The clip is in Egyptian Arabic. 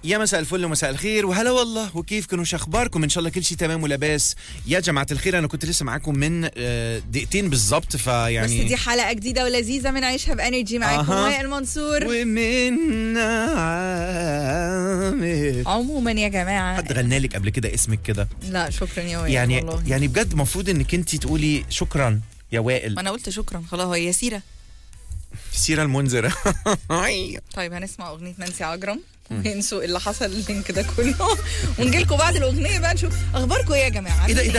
يا مساء الفل ومساء الخير وهلا والله وكيفكم وش اخباركم ان شاء الله كل شيء تمام ولاباس يا جماعه الخير انا كنت لسه معاكم من آه، دقيقتين بالظبط بس فيعني دي حلقة جديدة ولذيذة من عيشها بانرجي معاكم أها. وائل المنصور ومن عامر عموما يا جماعة حد غنى لك قبل كده اسمك كده لا شكرا يا وائل يعني والله يعني بجد المفروض انك انت تقولي شكرا يا وائل ما انا قلت شكرا خلاص هو يسيرة سيرة المنذرة طيب هنسمع اغنية نانسي عجرم وننسوا اللي حصل اللينك ده كله ونجي لكم بعد الاغنية بقى نشوف اخباركم ايه يا جماعة ايه ده ايه ده